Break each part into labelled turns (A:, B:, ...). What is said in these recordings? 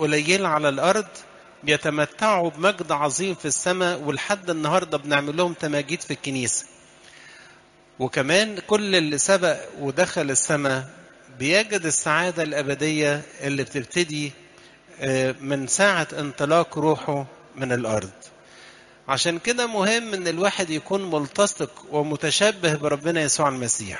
A: قليلة على الأرض بيتمتعوا بمجد عظيم في السماء ولحد النهاردة بنعمل لهم تماجيد في الكنيسة وكمان كل اللي سبق ودخل السماء بيجد السعادة الأبدية اللي بتبتدي من ساعة انطلاق روحه من الأرض عشان كده مهم ان الواحد يكون ملتصق ومتشبه بربنا يسوع المسيح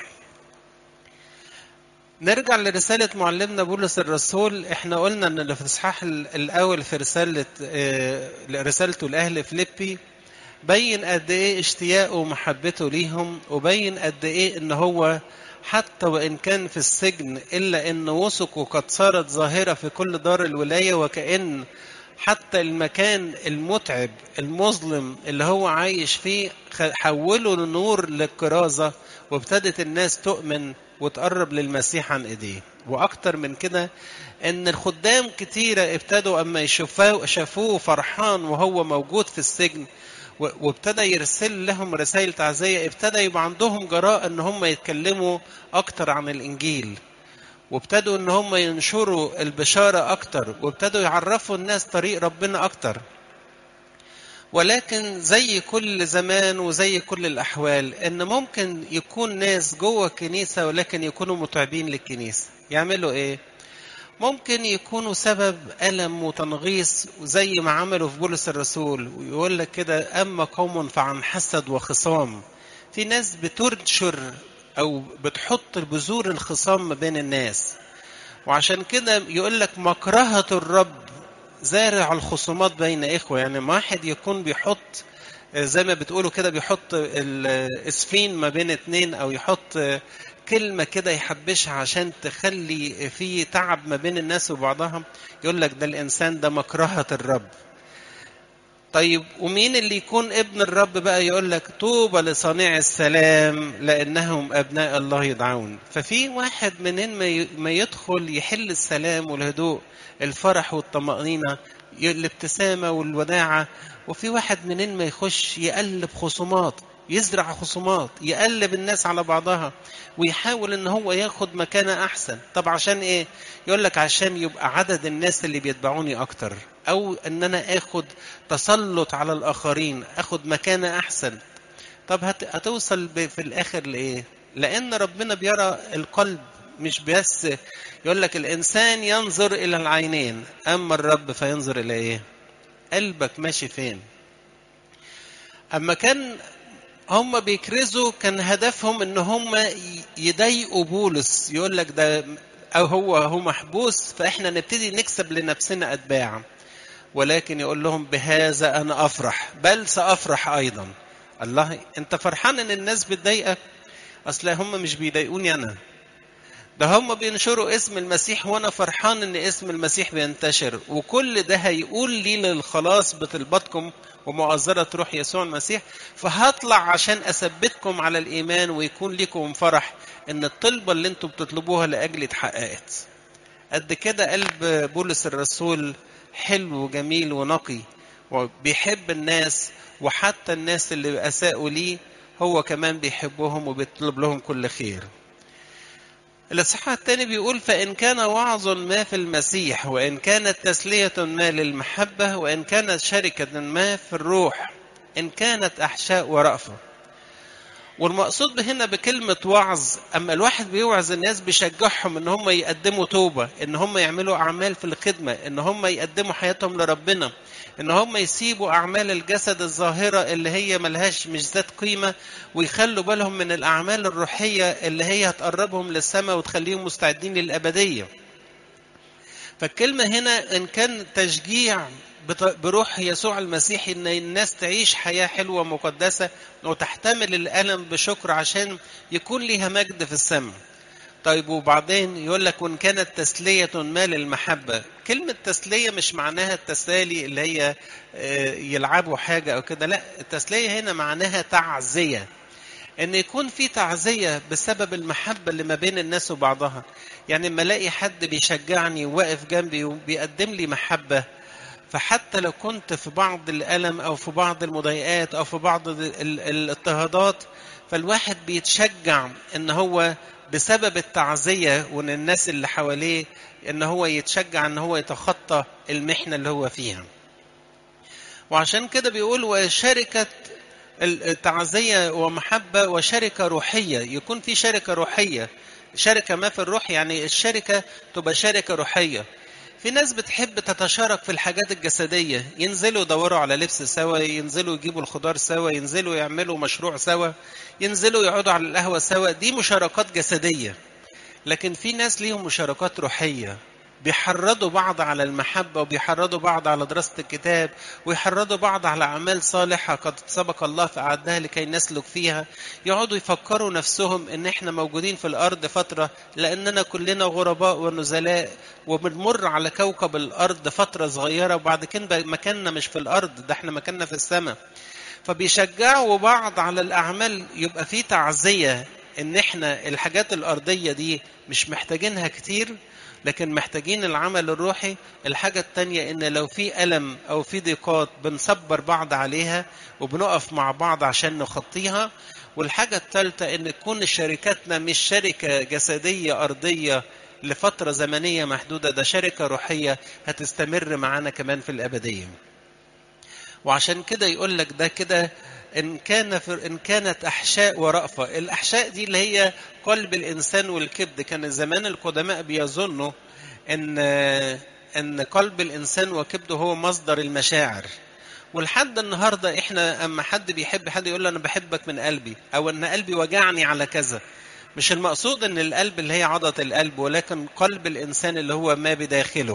A: نرجع لرسالة معلمنا بولس الرسول احنا قلنا ان الاصحاح الاول في رسالة رسالته لاهل فيليبي بين قد ايه اشتياقه ومحبته ليهم وبين قد ايه ان هو حتى وان كان في السجن الا ان وثقه قد صارت ظاهرة في كل دار الولاية وكأن حتى المكان المتعب المظلم اللي هو عايش فيه حوله لنور للكرازة وابتدت الناس تؤمن وتقرب للمسيح عن ايديه واكتر من كده ان الخدام كتيرة ابتدوا اما يشوفوه شافوه فرحان وهو موجود في السجن وابتدى يرسل لهم رسائل تعزية ابتدى يبقى عندهم جراء ان هم يتكلموا اكتر عن الانجيل وابتدوا ان هم ينشروا البشارة اكتر وابتدوا يعرفوا الناس طريق ربنا اكتر ولكن زي كل زمان وزي كل الاحوال ان ممكن يكون ناس جوه الكنيسة ولكن يكونوا متعبين للكنيسة يعملوا ايه ممكن يكونوا سبب ألم وتنغيص زي ما عملوا في بولس الرسول ويقول لك كده أما قوم فعن حسد وخصام في ناس بتنشر أو بتحط بذور الخصام ما بين الناس وعشان كده يقول لك مكرهة الرب زارع الخصومات بين إخوة يعني ما واحد يكون بيحط زي ما بتقولوا كده بيحط الاسفين ما بين اتنين أو يحط كلمة كده يحبشها عشان تخلي في تعب ما بين الناس وبعضها يقول لك ده الإنسان ده مكرهة الرب طيب ومين اللي يكون ابن الرب بقى يقول لك طوبى لصانع السلام لأنهم أبناء الله يدعون ففي واحد منين ما يدخل يحل السلام والهدوء الفرح والطمأنينة الابتسامة والوداعة وفي واحد منين ما يخش يقلب خصومات يزرع خصومات يقلب الناس على بعضها ويحاول ان هو ياخد مكانة احسن طب عشان ايه يقول لك عشان يبقى عدد الناس اللي بيتبعوني اكتر او ان انا اخد تسلط على الاخرين اخد مكانة احسن طب هت... هتوصل ب... في الاخر لايه لان ربنا بيرى القلب مش بس يقول لك الانسان ينظر الى العينين اما الرب فينظر الى ايه قلبك ماشي فين اما كان هم بيكرزوا كان هدفهم ان هم يضايقوا بولس يقول لك ده او هو هو محبوس فاحنا نبتدي نكسب لنفسنا اتباع ولكن يقول لهم بهذا انا افرح بل سافرح ايضا الله انت فرحان ان الناس بتضايقك اصل هم مش بيضايقوني انا ده هم بينشروا اسم المسيح وانا فرحان ان اسم المسيح بينتشر وكل ده هيقول لي للخلاص بطلباتكم ومؤازرة روح يسوع المسيح فهطلع عشان اثبتكم على الايمان ويكون لكم فرح ان الطلبة اللي انتم بتطلبوها لاجلي اتحققت قد كده قلب بولس الرسول حلو وجميل ونقي وبيحب الناس وحتى الناس اللي اساءوا ليه هو كمان بيحبهم وبيطلب لهم كل خير الإصحاح الثاني بيقول فإن كان وعظ ما في المسيح وإن كانت تسلية ما للمحبة وإن كانت شركة ما في الروح إن كانت أحشاء ورأفة والمقصود هنا بكلمة وعظ أما الواحد بيوعظ الناس بيشجعهم إن هم يقدموا توبة إن هم يعملوا أعمال في الخدمة إن هم يقدموا حياتهم لربنا إن هم يسيبوا أعمال الجسد الظاهرة اللي هي ملهاش مش ذات قيمة ويخلوا بالهم من الأعمال الروحية اللي هي هتقربهم للسماء وتخليهم مستعدين للأبدية فالكلمة هنا إن كان تشجيع بروح يسوع المسيح ان الناس تعيش حياه حلوه مقدسه وتحتمل الالم بشكر عشان يكون ليها مجد في السماء. طيب وبعدين يقول لك وان كانت تسليه ما للمحبه، كلمه تسليه مش معناها التسالي اللي هي يلعبوا حاجه او كده، لا التسليه هنا معناها تعزيه. ان يكون في تعزيه بسبب المحبه اللي ما بين الناس وبعضها. يعني لما الاقي حد بيشجعني وواقف جنبي وبيقدم لي محبه فحتى لو كنت في بعض الألم أو في بعض المضايقات أو في بعض الاضطهادات فالواحد بيتشجع إن هو بسبب التعزية وان الناس اللي حواليه ان هو يتشجع ان هو يتخطى المحنة اللي هو فيها وعشان كده بيقول وشركة التعزية ومحبة وشركة روحية يكون في شركة روحية شركة ما في الروح يعني الشركة تبقى شركة روحية في ناس بتحب تتشارك في الحاجات الجسدية ينزلوا يدوروا على لبس سوا ينزلوا يجيبوا الخضار سوا ينزلوا يعملوا مشروع سوا ينزلوا يقعدوا على القهوة سوا دي مشاركات جسدية لكن في ناس ليهم مشاركات روحية بيحرضوا بعض على المحبة وبيحرضوا بعض على دراسة الكتاب ويحرضوا بعض على أعمال صالحة قد سبق الله فأعدها لكي نسلك فيها يقعدوا يفكروا نفسهم إن إحنا موجودين في الأرض فترة لأننا كلنا غرباء ونزلاء وبنمر على كوكب الأرض فترة صغيرة وبعد كده مكاننا مش في الأرض ده إحنا مكاننا في السماء فبيشجعوا بعض على الأعمال يبقى في تعزية إن إحنا الحاجات الأرضية دي مش محتاجينها كتير لكن محتاجين العمل الروحي الحاجة التانية ان لو في ألم او في ضيقات بنصبر بعض عليها وبنقف مع بعض عشان نخطيها والحاجة الثالثة ان تكون شركاتنا مش شركة جسدية أرضية لفترة زمنية محدودة ده شركة روحية هتستمر معانا كمان في الأبدية وعشان كده يقول لك ده كده إن كان في إن كانت أحشاء ورأفة الأحشاء دي اللي هي قلب الإنسان والكبد كان زمان القدماء بيظنوا إن إن قلب الإنسان وكبده هو مصدر المشاعر ولحد النهارده احنا اما حد بيحب حد يقول له انا بحبك من قلبي او ان قلبي وجعني على كذا مش المقصود ان القلب اللي هي عضله القلب ولكن قلب الانسان اللي هو ما بداخله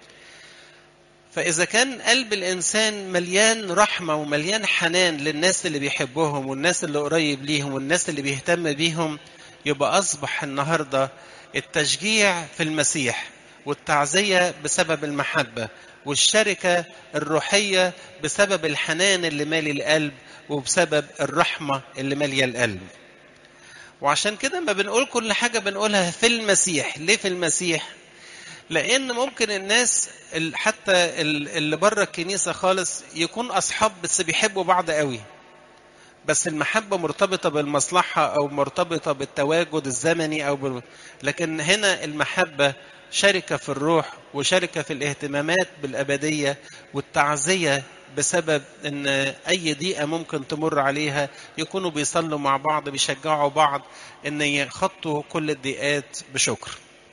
A: فإذا كان قلب الإنسان مليان رحمة ومليان حنان للناس اللي بيحبهم والناس اللي قريب ليهم والناس اللي بيهتم بيهم يبقى أصبح النهاردة التشجيع في المسيح والتعزية بسبب المحبة والشركة الروحية بسبب الحنان اللي مالي القلب وبسبب الرحمة اللي مالية القلب وعشان كده ما بنقول كل حاجة بنقولها في المسيح ليه في المسيح لان ممكن الناس حتى اللي بره الكنيسه خالص يكون اصحاب بس بيحبوا بعض قوي بس المحبة مرتبطة بالمصلحة أو مرتبطة بالتواجد الزمني أو بال... لكن هنا المحبة شركة في الروح وشركة في الاهتمامات بالأبدية والتعزية بسبب ان اي ضيقه ممكن تمر عليها يكونوا بيصلوا مع بعض بيشجعوا بعض ان يخطوا كل الضيقات بشكر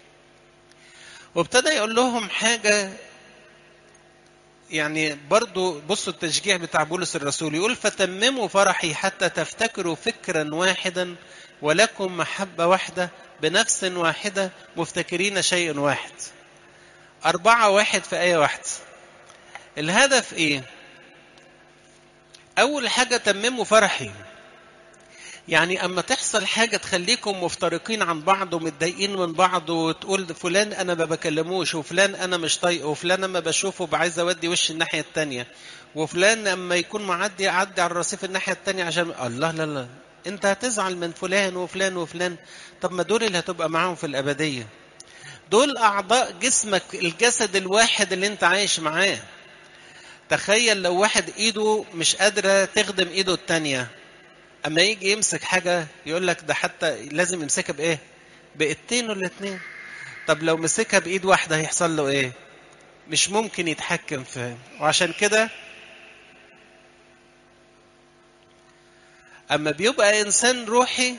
A: وابتدى يقول لهم حاجة يعني برضو بصوا التشجيع بتاع بولس الرسول يقول فتمموا فرحي حتى تفتكروا فكرا واحدا ولكم محبة واحدة بنفس واحدة مفتكرين شيء واحد أربعة واحد في آية واحدة الهدف إيه؟ أول حاجة تمموا فرحي يعني اما تحصل حاجه تخليكم مفترقين عن بعض ومتضايقين من بعض وتقول فلان انا ما بكلموش وفلان انا مش طايقه وفلان اما بشوفه عايز اودي وش الناحيه التانية وفلان اما يكون معدي اعدي على الرصيف الناحيه التانية عشان الله لا لا انت هتزعل من فلان وفلان وفلان طب ما دول اللي هتبقى معاهم في الابديه دول اعضاء جسمك الجسد الواحد اللي انت عايش معاه تخيل لو واحد ايده مش قادره تخدم ايده التانيه اما يجي يمسك حاجه يقول لك ده حتى لازم يمسكها بايه بايدتين ولا اتنين طب لو مسكها بايد واحده هيحصل له ايه مش ممكن يتحكم في وعشان كده اما بيبقى انسان روحي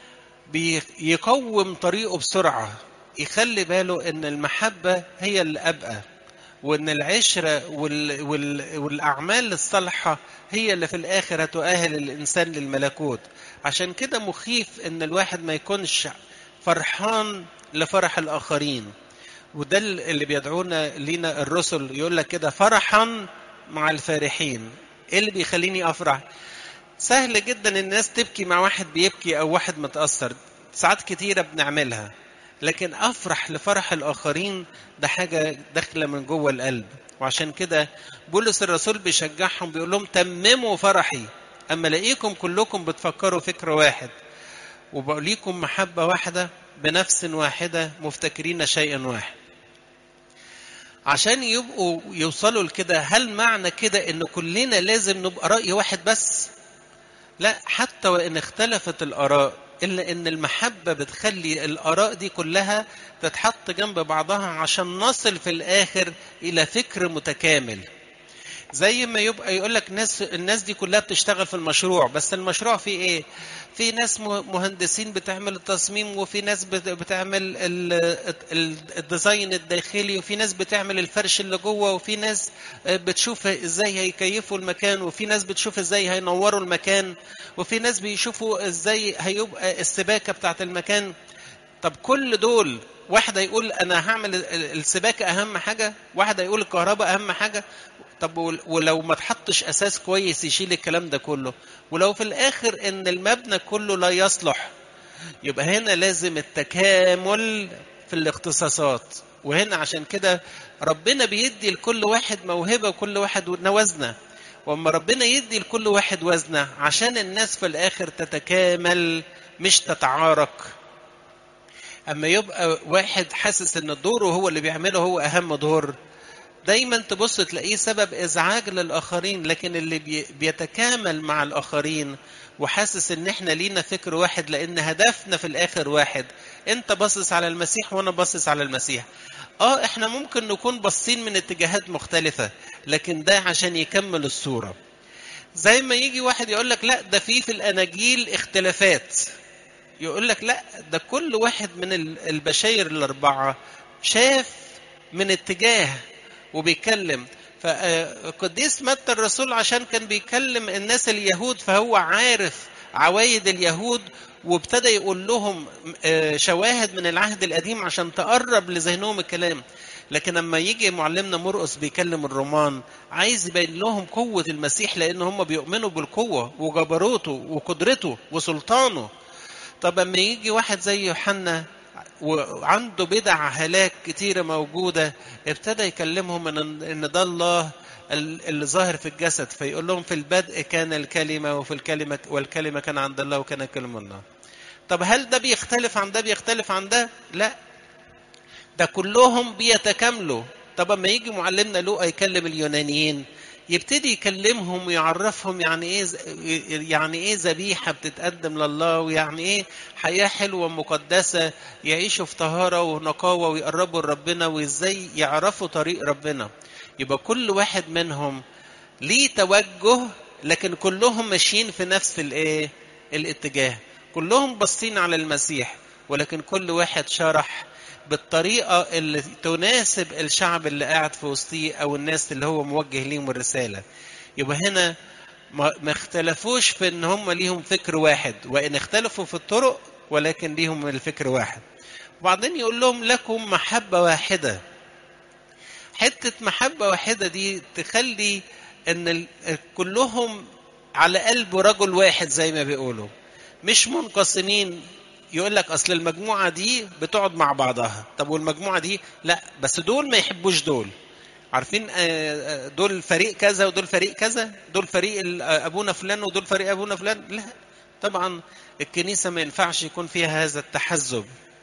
A: بيقوم طريقه بسرعه يخلي باله ان المحبه هي اللي ابقى وان العشره وال... وال... والاعمال الصالحه هي اللي في الاخر هتؤهل الانسان للملكوت عشان كده مخيف ان الواحد ما يكونش فرحان لفرح الاخرين وده اللي بيدعونا لينا الرسل يقول لك كده فرحا مع الفارحين ايه اللي بيخليني افرح سهل جدا الناس تبكي مع واحد بيبكي او واحد متاثر ساعات كتيره بنعملها لكن افرح لفرح الاخرين ده حاجه داخله من جوه القلب وعشان كده بولس الرسول بيشجعهم بيقول لهم تمموا فرحي اما الاقيكم كلكم بتفكروا فكر واحد وبقول لكم محبه واحده بنفس واحده مفتكرين شيئا واحد عشان يبقوا يوصلوا لكده هل معنى كده ان كلنا لازم نبقى راي واحد بس لا حتى وان اختلفت الاراء إلا إن المحبة بتخلي الآراء دي كلها تتحط جنب بعضها عشان نصل في الآخر إلى فكر متكامل زي ما يبقى يقول لك ناس الناس دي كلها بتشتغل في المشروع بس المشروع فيه ايه في ناس مهندسين بتعمل التصميم وفي ناس بتعمل الديزاين الداخلي وفي ناس بتعمل الفرش اللي جوه وفي ناس بتشوف ازاي هيكيفوا المكان وفي ناس بتشوف ازاي هينوروا المكان وفي ناس بيشوفوا ازاي هيبقى السباكه بتاعت المكان طب كل دول واحد هيقول انا هعمل السباكه اهم حاجه واحد هيقول الكهرباء اهم حاجه طب ولو ما تحطش اساس كويس يشيل الكلام ده كله ولو في الاخر ان المبنى كله لا يصلح يبقى هنا لازم التكامل في الاختصاصات وهنا عشان كده ربنا بيدي لكل واحد موهبة وكل واحد وزنة واما ربنا يدي لكل واحد وزنة عشان الناس في الاخر تتكامل مش تتعارك اما يبقى واحد حاسس ان دوره هو اللي بيعمله هو اهم دور دايما تبص تلاقيه سبب ازعاج للاخرين لكن اللي بي بيتكامل مع الاخرين وحاسس ان احنا لينا فكر واحد لان هدفنا في الاخر واحد انت باصص على المسيح وانا باصص على المسيح اه احنا ممكن نكون باصين من اتجاهات مختلفة لكن ده عشان يكمل الصورة زي ما يجي واحد يقول لك لا ده في في الاناجيل اختلافات يقول لك لا ده كل واحد من البشاير الاربعة شاف من اتجاه وبيكلم فقديس متى الرسول عشان كان بيكلم الناس اليهود فهو عارف عوايد اليهود وابتدى يقول لهم شواهد من العهد القديم عشان تقرب لذهنهم الكلام لكن لما يجي معلمنا مرقس بيكلم الرومان عايز يبين لهم قوة المسيح لأن هم بيؤمنوا بالقوة وجبروته وقدرته وسلطانه طب لما يجي واحد زي يوحنا وعنده بدع هلاك كتيرة موجودة ابتدى يكلمهم ان ان ده الله اللي ظاهر في الجسد فيقول لهم في البدء كان الكلمة وفي الكلمة والكلمة كان عند الله وكان كلمة الله طب هل ده بيختلف عن ده بيختلف عن ده لا ده كلهم بيتكاملوا طب اما يجي معلمنا لوقا يكلم اليونانيين يبتدي يكلمهم ويعرفهم يعني ايه يعني ايه ذبيحه بتتقدم لله ويعني ايه حياه حلوه مقدسه يعيشوا في طهاره ونقاوه ويقربوا لربنا وازاي يعرفوا طريق ربنا يبقى كل واحد منهم ليه توجه لكن كلهم ماشيين في نفس الايه الاتجاه كلهم باصين على المسيح ولكن كل واحد شرح بالطريقة اللي تناسب الشعب اللي قاعد في وسطيه أو الناس اللي هو موجه ليهم الرسالة يبقى هنا ما اختلفوش في ان هم ليهم فكر واحد وان اختلفوا في الطرق ولكن ليهم الفكر واحد وبعدين يقول لهم لكم محبة واحدة حتة محبة واحدة دي تخلي ان كلهم على قلب رجل واحد زي ما بيقولوا مش منقسمين يقول لك اصل المجموعه دي بتقعد مع بعضها طب والمجموعه دي لا بس دول ما يحبوش دول عارفين دول فريق كذا ودول فريق كذا دول فريق ابونا فلان ودول فريق ابونا فلان لا طبعا الكنيسه ما ينفعش يكون فيها هذا التحزب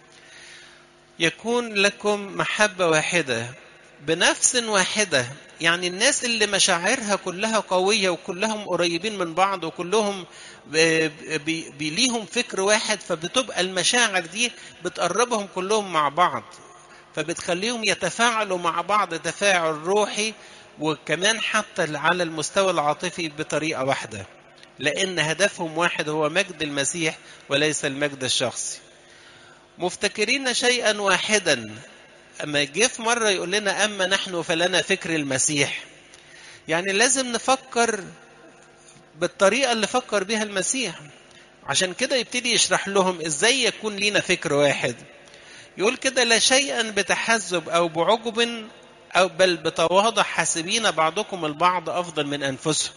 A: يكون لكم محبه واحده بنفس واحده يعني الناس اللي مشاعرها كلها قوية وكلهم قريبين من بعض وكلهم ليهم فكر واحد فبتبقى المشاعر دي بتقربهم كلهم مع بعض فبتخليهم يتفاعلوا مع بعض تفاعل روحي وكمان حتى على المستوى العاطفي بطريقة واحدة لأن هدفهم واحد هو مجد المسيح وليس المجد الشخصي مفتكرين شيئا واحدا اما جه في مره يقول لنا اما نحن فلنا فكر المسيح يعني لازم نفكر بالطريقه اللي فكر بها المسيح عشان كده يبتدي يشرح لهم ازاي يكون لينا فكر واحد يقول كده لا شيئا بتحزب او بعجب او بل بتواضع حاسبين بعضكم البعض افضل من انفسهم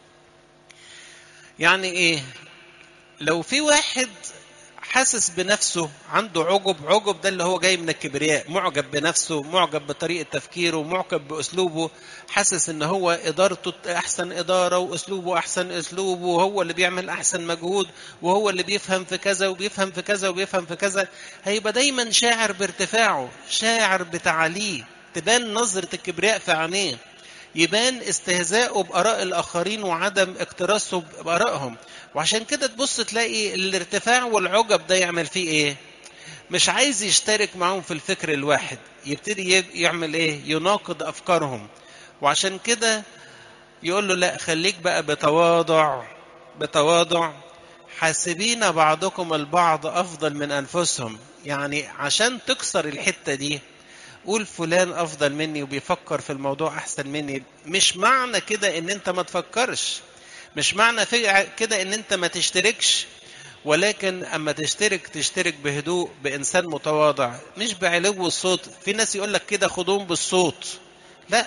A: يعني ايه لو في واحد حاسس بنفسه عنده عجب عجب ده اللي هو جاي من الكبرياء معجب بنفسه معجب بطريقة تفكيره معجب بأسلوبه حاسس ان هو إدارته أحسن إدارة وأسلوبه أحسن أسلوب وهو اللي بيعمل أحسن مجهود وهو اللي بيفهم في كذا وبيفهم في كذا وبيفهم في كذا هيبقى دايما شاعر بارتفاعه شاعر بتعاليه تبان نظرة الكبرياء في عينيه يبان استهزاؤه بآراء الآخرين وعدم اكتراثه بآرائهم وعشان كده تبص تلاقي الارتفاع والعجب ده يعمل فيه ايه مش عايز يشترك معاهم في الفكر الواحد يبتدي يعمل ايه يناقض افكارهم وعشان كده يقول له لا خليك بقى بتواضع بتواضع حاسبين بعضكم البعض افضل من انفسهم يعني عشان تكسر الحته دي قول فلان افضل مني وبيفكر في الموضوع احسن مني مش معنى كده ان انت ما تفكرش مش معنى كده ان انت ما تشتركش ولكن اما تشترك تشترك بهدوء بانسان متواضع مش بعلو الصوت في ناس يقول لك كده خدوم بالصوت لا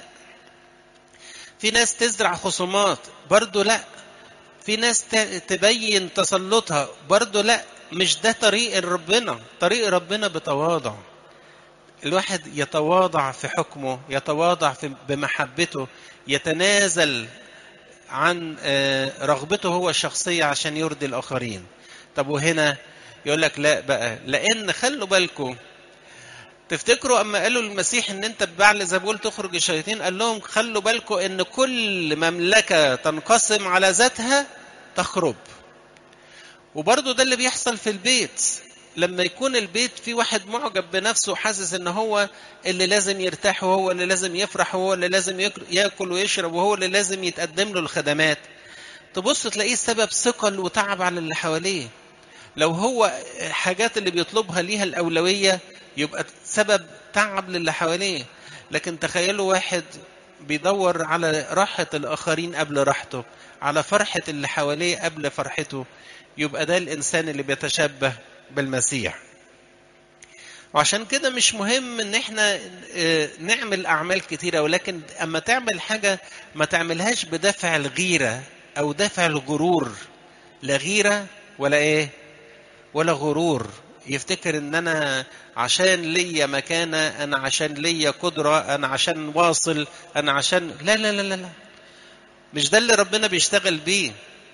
A: في ناس تزرع خصومات برضو لا في ناس تبين تسلطها برضو لا مش ده طريق ربنا طريق ربنا بتواضع الواحد يتواضع في حكمه يتواضع في بمحبته يتنازل عن رغبته هو الشخصية عشان يرضي الآخرين طب وهنا يقول لك لا بقى لأن خلوا بالكم تفتكروا أما قالوا المسيح إن أنت ببعل زبول تخرج الشياطين قال لهم خلوا بالكم إن كل مملكة تنقسم على ذاتها تخرب وبرضه ده اللي بيحصل في البيت لما يكون البيت في واحد معجب بنفسه وحاسس ان هو اللي لازم يرتاح وهو اللي لازم يفرح وهو اللي لازم ياكل ويشرب وهو اللي لازم يتقدم له الخدمات تبص تلاقيه سبب ثقل وتعب على اللي حواليه لو هو حاجات اللي بيطلبها ليها الأولوية يبقى سبب تعب للي حواليه لكن تخيلوا واحد بيدور على راحة الآخرين قبل راحته على فرحة اللي حواليه قبل فرحته يبقى ده الإنسان اللي بيتشبه بالمسيح وعشان كده مش مهم ان احنا نعمل اعمال كتيره ولكن اما تعمل حاجه ما تعملهاش بدافع الغيره او دافع الغرور لا غيره ولا ايه ولا غرور يفتكر ان انا عشان ليا مكانه انا عشان ليا قدره انا عشان واصل انا عشان لا لا لا لا, لا. مش ده اللي ربنا بيشتغل بيه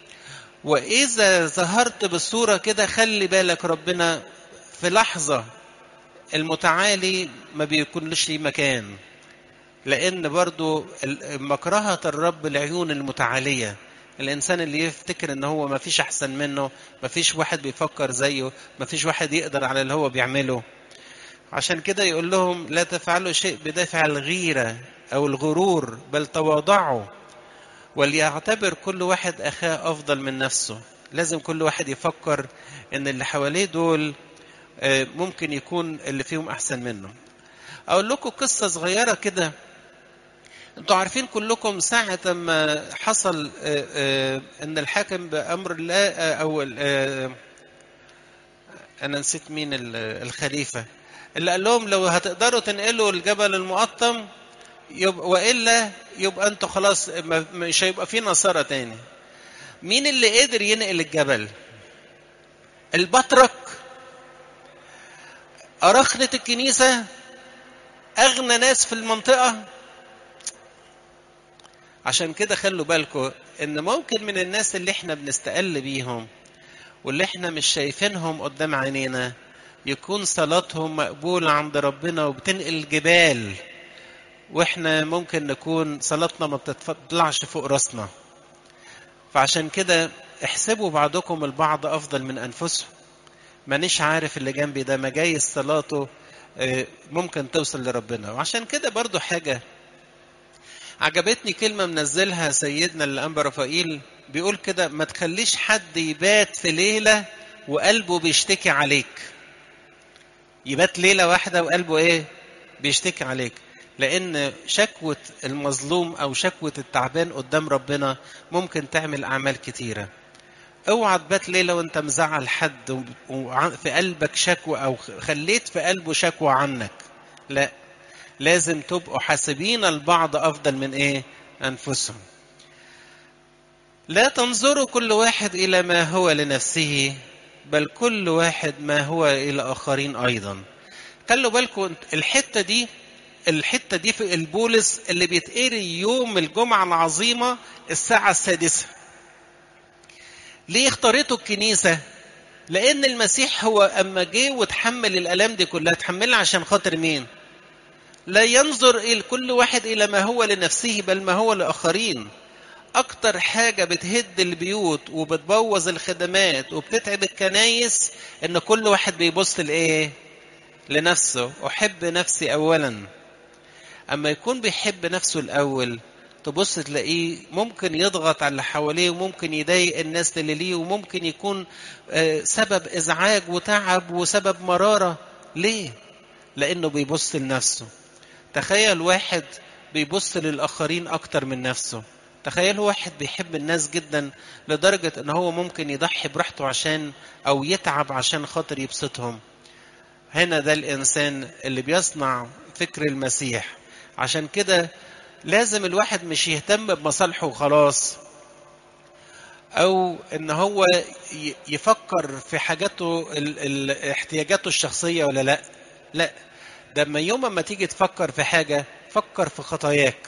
A: واذا ظهرت بالصوره كده خلي بالك ربنا في لحظه المتعالي ما بيكونش ليه مكان لان برضو مكرهه الرب العيون المتعاليه الانسان اللي يفتكر ان هو ما فيش احسن منه ما فيش واحد بيفكر زيه ما فيش واحد يقدر على اللي هو بيعمله عشان كده يقول لهم لا تفعلوا شيء بدافع الغيره او الغرور بل تواضعوا وليعتبر كل واحد اخاه افضل من نفسه لازم كل واحد يفكر ان اللي حواليه دول ممكن يكون اللي فيهم احسن منه اقول لكم قصه صغيره كده انتوا عارفين كلكم ساعة ما حصل ان الحاكم بامر الله او انا نسيت مين الخليفة اللي قال لهم لو هتقدروا تنقلوا الجبل المقطم يبقى والا يبقى انتوا خلاص مش هيبقى في نصارى تاني مين اللي قدر ينقل الجبل البطرك أرخنة الكنيسة أغنى ناس في المنطقة عشان كده خلوا بالكم إن ممكن من الناس اللي إحنا بنستقل بيهم واللي إحنا مش شايفينهم قدام عينينا يكون صلاتهم مقبولة عند ربنا وبتنقل جبال وإحنا ممكن نكون صلاتنا ما بتطلعش فوق راسنا فعشان كده احسبوا بعضكم البعض أفضل من أنفسهم مانيش عارف اللي جنبي ده ما جايز صلاته ممكن توصل لربنا وعشان كده برضو حاجة عجبتني كلمة منزلها سيدنا الأنبا رفائيل بيقول كده ما تخليش حد يبات في ليلة وقلبه بيشتكي عليك يبات ليلة واحدة وقلبه ايه بيشتكي عليك لأن شكوة المظلوم أو شكوة التعبان قدام ربنا ممكن تعمل أعمال كتيرة اوعى تبات ليله وانت مزعل حد وفي قلبك شكوى او خليت في قلبه شكوى عنك لا لازم تبقوا حاسبين البعض افضل من ايه انفسهم لا تنظروا كل واحد الى ما هو لنفسه بل كل واحد ما هو الى اخرين ايضا خلوا بالكم الحته دي الحته دي في البولس اللي بيتقري يوم الجمعه العظيمه الساعه السادسه ليه اختارته الكنيسة؟ لأن المسيح هو أما جه وتحمل الآلام دي كلها تحملها عشان خاطر مين؟ لا ينظر إلى كل واحد إلى ما هو لنفسه بل ما هو لآخرين أكتر حاجة بتهد البيوت وبتبوظ الخدمات وبتتعب الكنايس إن كل واحد بيبص لإيه؟ لنفسه أحب نفسي أولا أما يكون بيحب نفسه الأول تبص تلاقيه ممكن يضغط على اللي حواليه وممكن يضايق الناس اللي ليه وممكن يكون سبب ازعاج وتعب وسبب مراره ليه لانه بيبص لنفسه تخيل واحد بيبص للاخرين اكتر من نفسه تخيل واحد بيحب الناس جدا لدرجه ان هو ممكن يضحي براحته عشان او يتعب عشان خاطر يبسطهم هنا ده الانسان اللي بيصنع فكر المسيح عشان كده لازم الواحد مش يهتم بمصالحه وخلاص او ان هو يفكر في حاجاته احتياجاته الشخصيه ولا لا لا ده اما يوم ما تيجي تفكر في حاجه فكر في خطاياك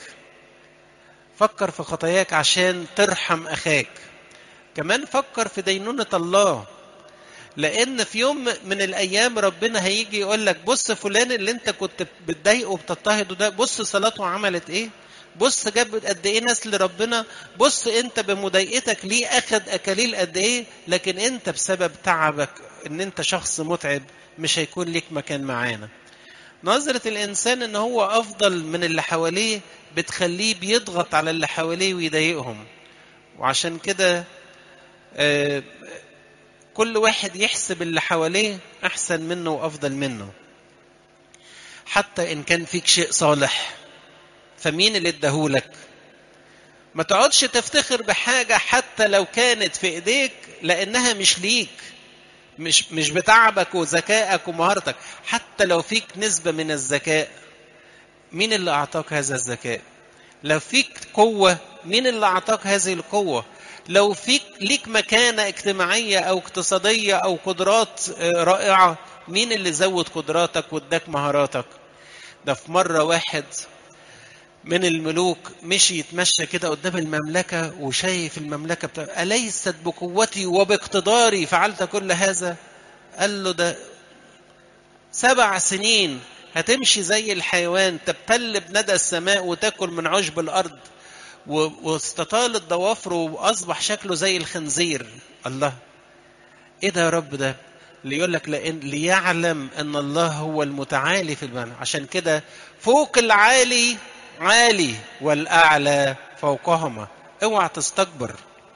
A: فكر في خطاياك عشان ترحم اخاك كمان فكر في دينونه الله لان في يوم من الايام ربنا هيجي يقول لك بص فلان اللي انت كنت بتضايقه وبتضطهده ده بص صلاته عملت ايه بص جاب قد ايه ناس لربنا بص انت بمضايقتك ليه اخد اكاليل قد ايه لكن انت بسبب تعبك ان انت شخص متعب مش هيكون ليك مكان معانا نظرة الإنسان إن هو أفضل من اللي حواليه بتخليه بيضغط على اللي حواليه ويضايقهم وعشان كده آه كل واحد يحسب اللي حواليه أحسن منه وأفضل منه حتى إن كان فيك شيء صالح فمين اللي اداهولك ما تقعدش تفتخر بحاجة حتى لو كانت في ايديك لانها مش ليك مش مش بتعبك وذكائك ومهارتك حتى لو فيك نسبة من الذكاء مين اللي اعطاك هذا الذكاء لو فيك قوة مين اللي اعطاك هذه القوة لو فيك ليك مكانة اجتماعية او اقتصادية او قدرات رائعة مين اللي زود قدراتك واداك مهاراتك ده في مرة واحد من الملوك مشي يتمشى كده قدام المملكة وشايف المملكة بتاع أليست بقوتي وباقتداري فعلت كل هذا قال له ده سبع سنين هتمشي زي الحيوان تبتل بندى السماء وتاكل من عشب الأرض واستطالت ضوافره وأصبح شكله زي الخنزير الله إيه ده يا رب ده اللي يقول لك لأن ليعلم أن الله هو المتعالي في المعنى عشان كده فوق العالي عالي والأعلى فوقهما اوعى تستكبر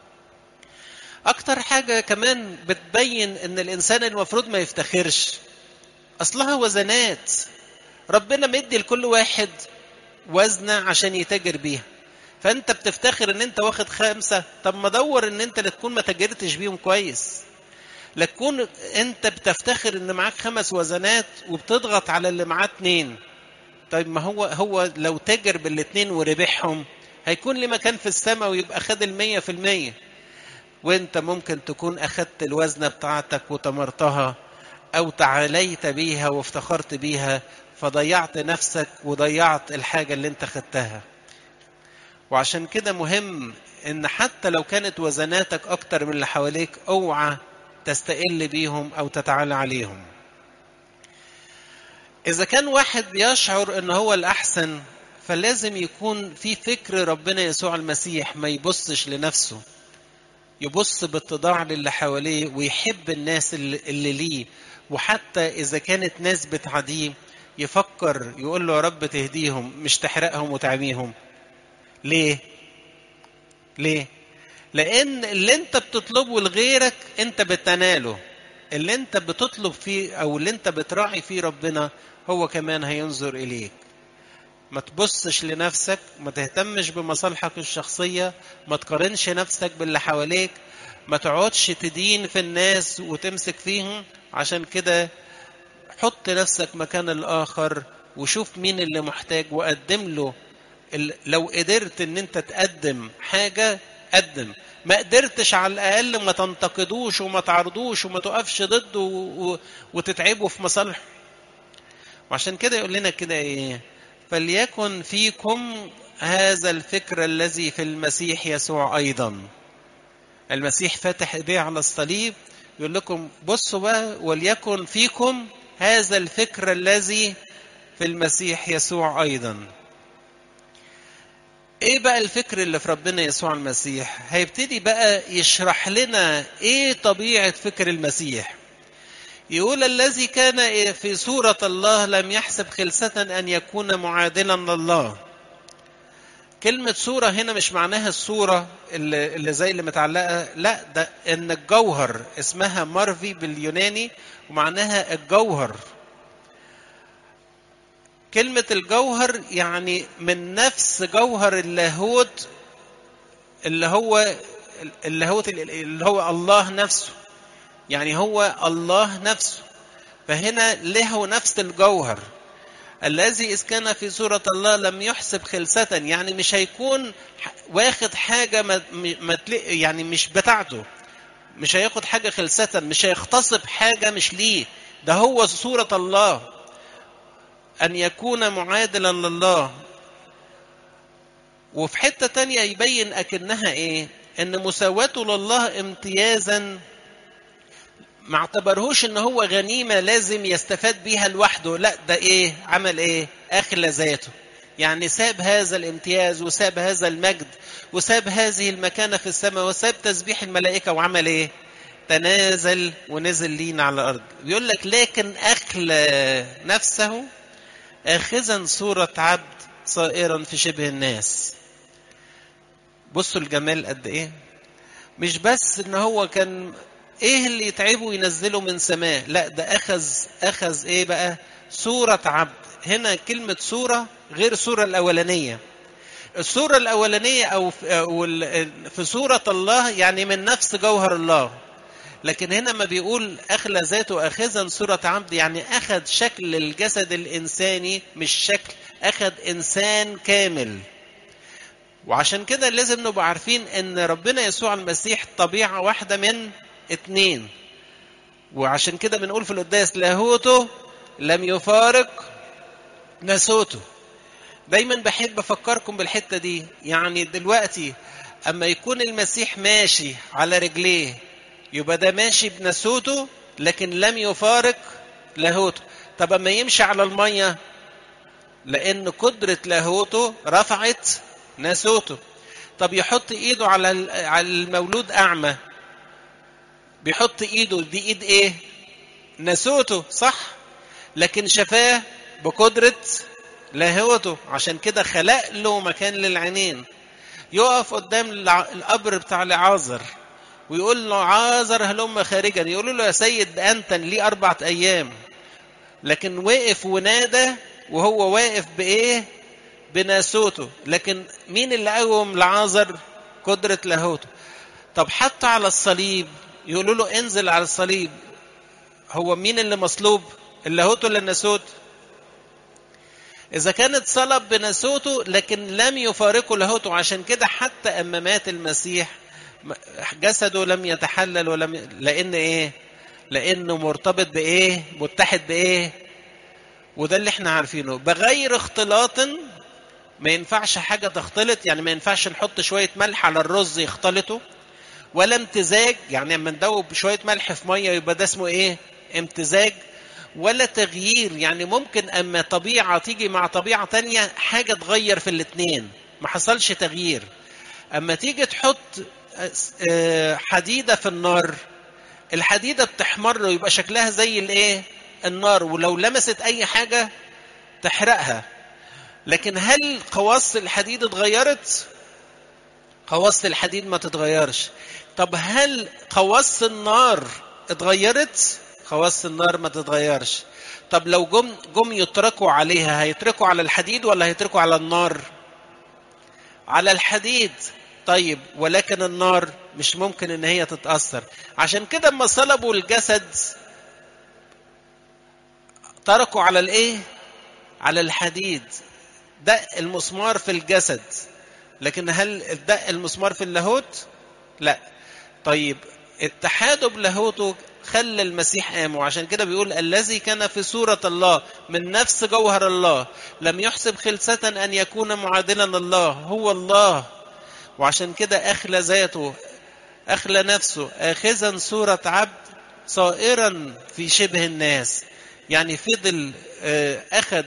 A: أكتر حاجة كمان بتبين إن الإنسان المفروض ما يفتخرش أصلها وزنات ربنا مدي لكل واحد وزنة عشان يتاجر بيها فأنت بتفتخر إن أنت واخد خمسة طب ما دور إن أنت تكون ما تاجرتش بيهم كويس لا تكون أنت بتفتخر إن معاك خمس وزنات وبتضغط على اللي معاه اتنين طيب ما هو هو لو تاجر بالاثنين وربحهم هيكون لي مكان في السماء ويبقى خد المية في المية وانت ممكن تكون اخدت الوزنة بتاعتك وتمرتها او تعاليت بيها وافتخرت بيها فضيعت نفسك وضيعت الحاجة اللي انت خدتها وعشان كده مهم ان حتى لو كانت وزناتك اكتر من اللي حواليك اوعى تستقل بيهم او تتعالى عليهم إذا كان واحد بيشعر إن هو الأحسن فلازم يكون في فكر ربنا يسوع المسيح ما يبصش لنفسه يبص باتضاع للي حواليه ويحب الناس اللي, اللي ليه وحتى إذا كانت ناس بتعاديه يفكر يقول له يا رب تهديهم مش تحرقهم وتعميهم ليه؟ ليه؟ لأن اللي أنت بتطلبه لغيرك أنت بتناله اللي أنت بتطلب فيه أو اللي أنت بتراعي فيه ربنا هو كمان هينظر إليك ما تبصش لنفسك ما تهتمش بمصالحك الشخصية ما تقارنش نفسك باللي حواليك ما تقعدش تدين في الناس وتمسك فيهم عشان كده حط نفسك مكان الآخر وشوف مين اللي محتاج وقدم له لو قدرت ان انت تقدم حاجة قدم ما قدرتش على الأقل ما تنتقدوش وما تعرضوش وما تقفش ضده وتتعبوا في مصالحه وعشان كده يقول لنا كده ايه فليكن فيكم هذا الفكر الذي في المسيح يسوع ايضا المسيح فاتح ايديه على الصليب يقول لكم بصوا بقى وليكن فيكم هذا الفكر الذي في المسيح يسوع أيضا ايه بقى الفكر اللي في ربنا يسوع المسيح هيبتدي بقى يشرح لنا ايه طبيعة فكر المسيح يقول الذي كان في صورة الله لم يحسب خلسة أن يكون معادلا لله كلمة صورة هنا مش معناها الصورة اللي, اللي زي اللي متعلقة لا ده ان الجوهر اسمها مارفي باليوناني ومعناها الجوهر كلمة الجوهر يعني من نفس جوهر اللاهوت اللي هو اللاهوت اللي هو الله نفسه يعني هو الله نفسه فهنا له نفس الجوهر الذي إذ كان في صورة الله لم يحسب خلسة يعني مش هيكون واخد حاجة ما ما يعني مش بتاعته مش هياخد حاجة خلسة مش هيغتصب حاجة مش ليه ده هو صورة الله أن يكون معادلا لله وفي حتة تانية يبين أكنها إيه إن مساواته لله امتيازا ما اعتبرهوش ان هو غنيمة لازم يستفاد بيها لوحده لا ده ايه عمل ايه اخلى ذاته يعني ساب هذا الامتياز وساب هذا المجد وساب هذه المكانة في السماء وساب تسبيح الملائكة وعمل ايه تنازل ونزل لينا على الارض بيقول لك لكن اخلى نفسه اخذا صورة عبد صائرا في شبه الناس بصوا الجمال قد ايه مش بس ان هو كان ايه اللي يتعبه ينزله من سماه لا ده اخذ اخذ ايه بقى صورة عبد هنا كلمة صورة غير الصورة الأولانية الصورة الأولانية أو في صورة الله يعني من نفس جوهر الله لكن هنا ما بيقول أخلى ذاته أخذا صورة عبد يعني أخذ شكل الجسد الإنساني مش شكل أخذ إنسان كامل وعشان كده لازم نبقى عارفين ان ربنا يسوع المسيح طبيعة واحدة من اتنين وعشان كده بنقول في القداس لاهوته لم يفارق ناسوته دايما بحب افكركم بالحتة دي يعني دلوقتي اما يكون المسيح ماشي على رجليه يبقى ده ماشي بناسوته لكن لم يفارق لاهوته طب اما يمشي على المية لان قدرة لاهوته رفعت ناسوته طب يحط ايده على على المولود اعمى بيحط ايده دي ايد ايه ناسوته صح لكن شفاه بقدرة لاهوته عشان كده خلق له مكان للعينين يقف قدام القبر بتاع لعازر ويقول له عازر هلم خارجا يقولوا له يا سيد انت ليه اربعة ايام لكن وقف ونادى وهو واقف بايه بناسوته لكن مين اللي قوم لعازر قدرة لاهوته طب حتى على الصليب يقولوا له انزل على الصليب هو مين اللي مصلوب اللاهوت ولا الناسوت إذا كانت صلب بناسوته لكن لم يفارقه لاهوته عشان كده حتى أما مات المسيح جسده لم يتحلل ولم لأن إيه؟ لأنه مرتبط بإيه؟ متحد بإيه؟ وده اللي احنا عارفينه بغير اختلاط ما ينفعش حاجة تختلط يعني ما ينفعش نحط شوية ملح على الرز يختلطوا ولا امتزاج يعني لما ندوب شوية ملح في مية يبقى ده اسمه ايه؟ امتزاج ولا تغيير يعني ممكن اما طبيعة تيجي مع طبيعة تانية حاجة تغير في الاتنين ما حصلش تغيير اما تيجي تحط حديدة في النار الحديدة بتحمر ويبقى شكلها زي الايه النار ولو لمست اي حاجة تحرقها لكن هل خواص الحديد اتغيرت خواص الحديد ما تتغيرش طب هل خواص النار اتغيرت خواص النار ما تتغيرش طب لو جم جم يتركوا عليها هيتركوا على الحديد ولا هيتركوا على النار على الحديد طيب ولكن النار مش ممكن ان هي تتاثر عشان كده اما صلبوا الجسد تركوا على الايه على الحديد دق المسمار في الجسد لكن هل دق المسمار في اللاهوت لا طيب اتحاده بلاهوته خلى المسيح قام وعشان كده بيقول الذي كان في صورة الله من نفس جوهر الله لم يحسب خلسة أن يكون معادلا لله هو الله وعشان كده أخلى ذاته أخلى نفسه آخذا صورة عبد صائرا في شبه الناس يعني فضل أخذ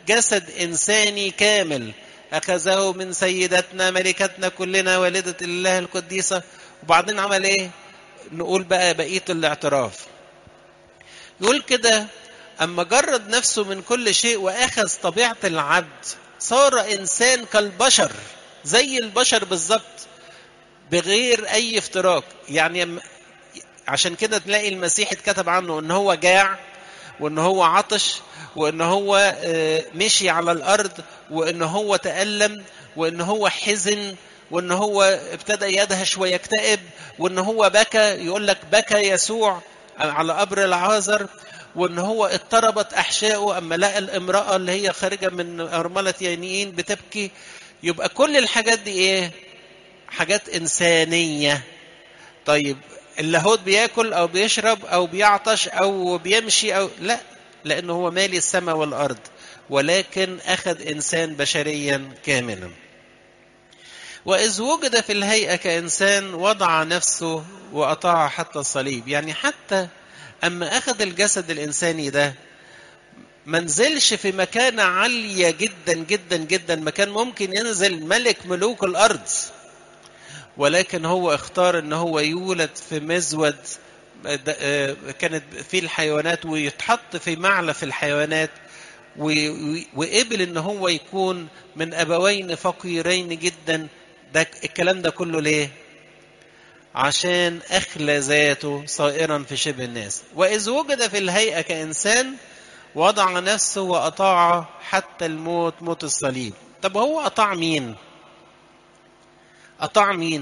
A: جسد إنساني كامل أخذه من سيدتنا ملكتنا كلنا والدة الله القديسة وبعدين عمل إيه؟ نقول بقى بقية الاعتراف يقول كده أما جرد نفسه من كل شيء وأخذ طبيعة العبد صار إنسان كالبشر زي البشر بالظبط بغير أي افتراق يعني عشان كده تلاقي المسيح اتكتب عنه ان هو جاع وان هو عطش وان هو مشي على الارض وان هو تألم وان هو حزن وان هو ابتدى يدهش ويكتئب وان هو بكى يقول لك بكى يسوع على قبر العازر وان هو اضطربت احشائه اما لقى الامراه اللي هي خارجه من ارمله يانيين بتبكي يبقى كل الحاجات دي ايه حاجات انسانيه طيب اللاهوت بياكل او بيشرب او بيعطش او بيمشي او لا لانه هو مالي السماء والارض ولكن اخذ انسان بشريا كاملا واذ وجد في الهيئه كانسان وضع نفسه واطاع حتى الصليب يعني حتى اما اخذ الجسد الانساني ده ما نزلش في مكانة عالية جدا جدا جدا مكان ممكن ينزل ملك ملوك الأرض ولكن هو اختار ان هو يولد في مزود كانت في الحيوانات ويتحط في معلف الحيوانات وقبل ان هو يكون من ابوين فقيرين جدا ده الكلام ده كله ليه عشان اخلى ذاته صائرا في شبه الناس واذ وجد في الهيئه كانسان وضع نفسه واطاع حتى الموت موت الصليب طب هو اطاع مين أطاع مين؟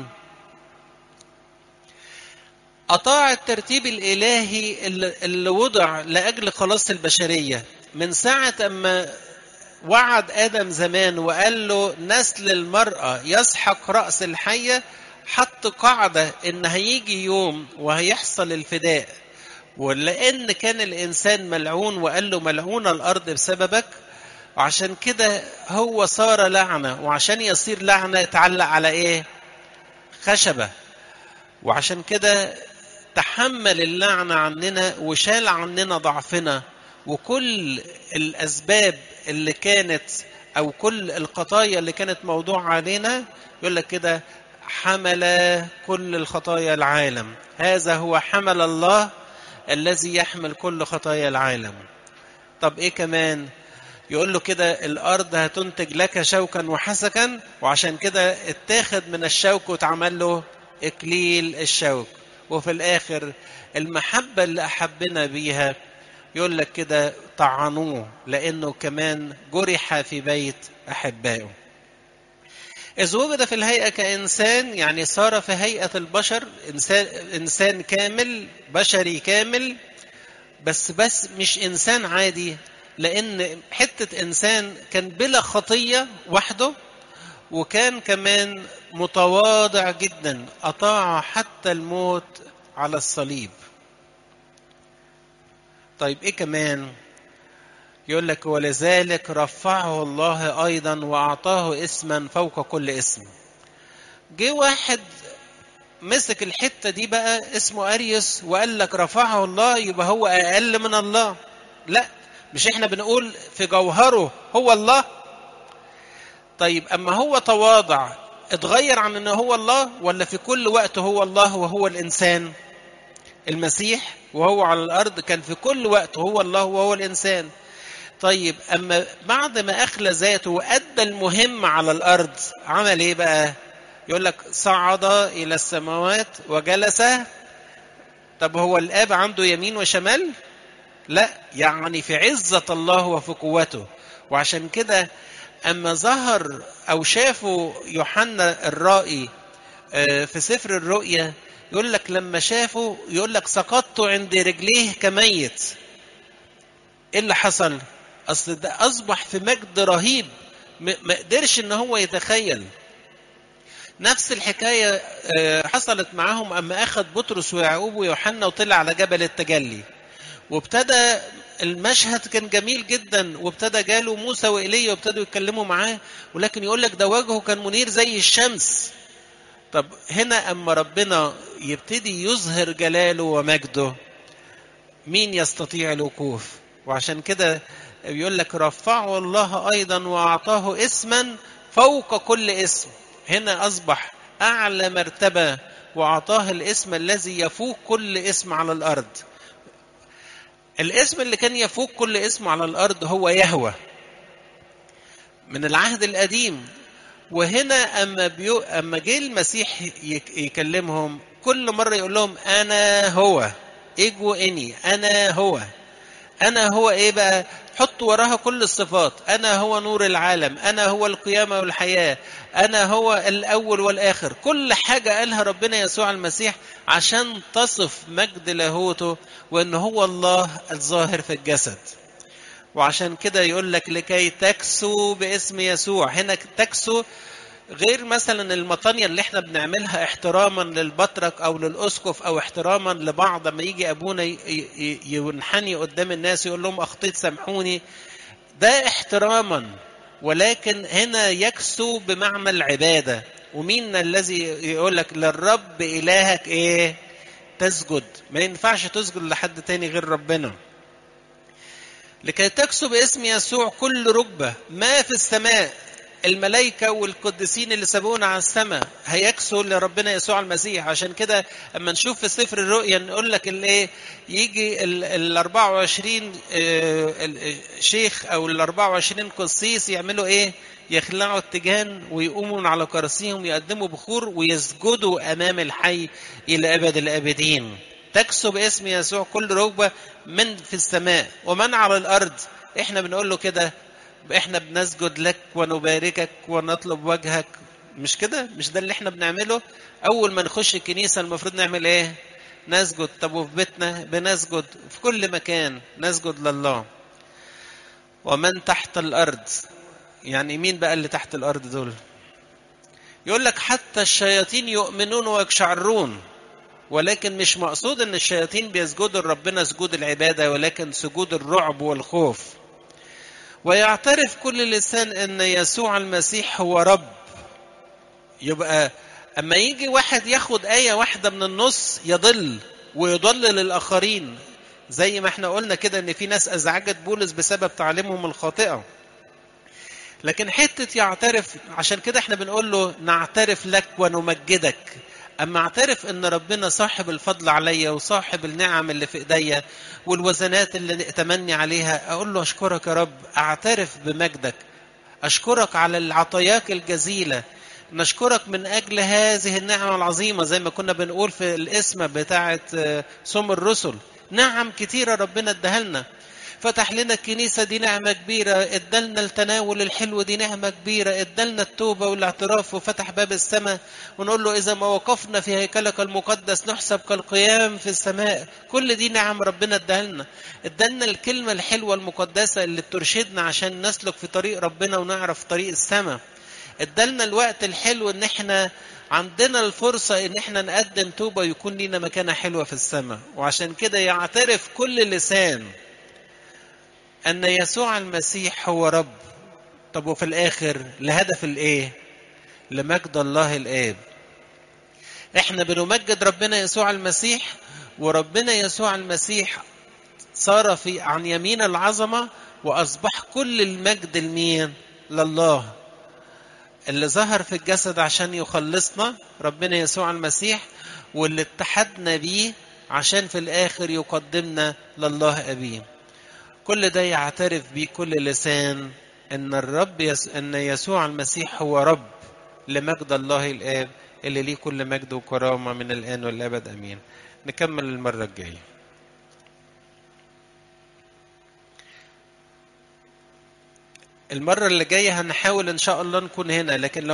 A: أطاع الترتيب الإلهي اللي وضع لأجل خلاص البشرية من ساعة أما وعد آدم زمان وقال له نسل المرأة يسحق رأس الحية حط قاعدة إن هيجي يوم وهيحصل الفداء ولأن كان الإنسان ملعون وقال له ملعون الأرض بسببك وعشان كده هو صار لعنة وعشان يصير لعنة اتعلق على ايه خشبة وعشان كده تحمل اللعنة عننا وشال عننا ضعفنا وكل الأسباب اللي كانت أو كل الخطايا اللي كانت موضوع علينا يقول لك كده حمل كل الخطايا العالم هذا هو حمل الله الذي يحمل كل خطايا العالم طب ايه كمان يقول له كده الارض هتنتج لك شوكا وحسكا وعشان كده اتاخد من الشوك واتعمل له اكليل الشوك وفي الاخر المحبه اللي احبنا بيها يقول لك كده طعنوه لانه كمان جرح في بيت احبائه إذ وجد في الهيئة كإنسان يعني صار في هيئة البشر إنسان إنسان كامل بشري كامل بس بس مش إنسان عادي لأن حتة إنسان كان بلا خطية وحده وكان كمان متواضع جدا أطاع حتى الموت على الصليب طيب إيه كمان يقول لك ولذلك رفعه الله أيضا وأعطاه اسما فوق كل اسم جه واحد مسك الحتة دي بقى اسمه أريوس وقال لك رفعه الله يبقى هو أقل من الله لا مش احنا بنقول في جوهره هو الله طيب اما هو تواضع اتغير عن انه هو الله ولا في كل وقت هو الله وهو الانسان المسيح وهو على الارض كان في كل وقت هو الله وهو الانسان طيب اما بعد ما اخلى ذاته وادى المهم على الارض عمل ايه بقى يقول لك صعد الى السماوات وجلس طب هو الاب عنده يمين وشمال لا يعني في عزة الله وفي قوته وعشان كده أما ظهر أو شافوا يوحنا الرائي في سفر الرؤيا يقول لك لما شافه يقول لك سقطت عند رجليه كميت ايه اللي حصل اصل ده اصبح في مجد رهيب ما قدرش ان هو يتخيل نفس الحكاية حصلت معاهم أما أخذ بطرس ويعقوب ويوحنا وطلع على جبل التجلي وابتدى المشهد كان جميل جدا وابتدى جاله موسى وإيليا وابتدوا يتكلموا معاه ولكن يقول لك ده وجهه كان منير زي الشمس طب هنا أما ربنا يبتدي يظهر جلاله ومجده مين يستطيع الوقوف وعشان كده بيقول لك رفعه الله أيضا وأعطاه اسما فوق كل اسم هنا أصبح أعلى مرتبة وأعطاه الاسم الذي يفوق كل اسم على الأرض الاسم اللي كان يفوق كل اسم على الأرض هو يهوى من العهد القديم وهنا أما, بيو أما جه المسيح يكلمهم كل مرة يقول لهم أنا هو إجو إني أنا هو أنا هو إيه بقى حطوا وراها كل الصفات أنا هو نور العالم أنا هو القيامة والحياة أنا هو الأول والآخر كل حاجة قالها ربنا يسوع المسيح عشان تصف مجد لاهوته وأن هو الله الظاهر في الجسد وعشان كده يقول لك لكي تكسو باسم يسوع هنا تكسو غير مثلا المطانية اللي احنا بنعملها احتراما للبطرك او للاسقف او احتراما لبعض ما يجي ابونا ينحني قدام الناس يقول لهم اخطيت سامحوني ده احتراما ولكن هنا يكسو بمعنى العبادة ومين الذي يقول لك للرب الهك ايه تسجد ما ينفعش تسجد لحد تاني غير ربنا لكي تكسو باسم يسوع كل ركبة ما في السماء الملائكة والقديسين اللي سبقونا على السماء هيكسوا لربنا يسوع المسيح عشان كده اما نشوف في سفر الرؤيا نقول لك الايه يجي ال 24 شيخ او ال 24 قسيس يعملوا ايه؟ يخلعوا التيجان ويقوموا من على كراسيهم يقدموا بخور ويسجدوا امام الحي الى ابد الابدين. تكسو باسم يسوع كل ركبه من في السماء ومن على الارض احنا بنقول له كده احنا بنسجد لك ونباركك ونطلب وجهك مش كده مش ده اللي احنا بنعمله اول ما نخش الكنيسه المفروض نعمل ايه نسجد طب وفي بيتنا بنسجد في كل مكان نسجد لله ومن تحت الارض يعني مين بقى اللي تحت الارض دول يقول لك حتى الشياطين يؤمنون ويقشعرون ولكن مش مقصود ان الشياطين بيسجدوا لربنا سجود العباده ولكن سجود الرعب والخوف ويعترف كل لسان ان يسوع المسيح هو رب يبقى اما يجي واحد ياخد ايه واحده من النص يضل ويضلل الاخرين زي ما احنا قلنا كده ان في ناس ازعجت بولس بسبب تعليمهم الخاطئه لكن حته يعترف عشان كده احنا بنقول له نعترف لك ونمجدك اما اعترف ان ربنا صاحب الفضل عليا وصاحب النعم اللي في ايديا والوزنات اللي اتمني عليها اقول له اشكرك يا رب اعترف بمجدك اشكرك على العطاياك الجزيله نشكرك من اجل هذه النعمه العظيمه زي ما كنا بنقول في الاسم بتاعه صوم الرسل نعم كتيره ربنا اداها لنا فتح لنا الكنيسة دي نعمة كبيرة ادالنا التناول الحلو دي نعمة كبيرة ادالنا التوبة والاعتراف وفتح باب السماء ونقول له إذا ما وقفنا في هيكلك المقدس نحسب كالقيام في السماء كل دي نعم ربنا اداها لنا ادالنا الكلمة الحلوة المقدسة اللي بترشدنا عشان نسلك في طريق ربنا ونعرف طريق السماء ادالنا الوقت الحلو ان احنا عندنا الفرصة ان احنا نقدم توبة يكون لينا مكانة حلوة في السماء وعشان كده يعترف كل لسان أن يسوع المسيح هو رب طب وفي الآخر لهدف الإيه؟ لمجد الله الآب إحنا بنمجد ربنا يسوع المسيح وربنا يسوع المسيح صار في عن يمين العظمة وأصبح كل المجد لمين؟ لله اللي ظهر في الجسد عشان يخلصنا ربنا يسوع المسيح واللي اتحدنا بيه عشان في الآخر يقدمنا لله أبيه كل ده يعترف بيه كل لسان ان الرب يس... ان يسوع المسيح هو رب لمجد الله الاب اللي ليه كل مجد وكرامه من الان والابد امين نكمل المره الجايه المره اللي جايه هنحاول ان شاء الله نكون هنا لكن لو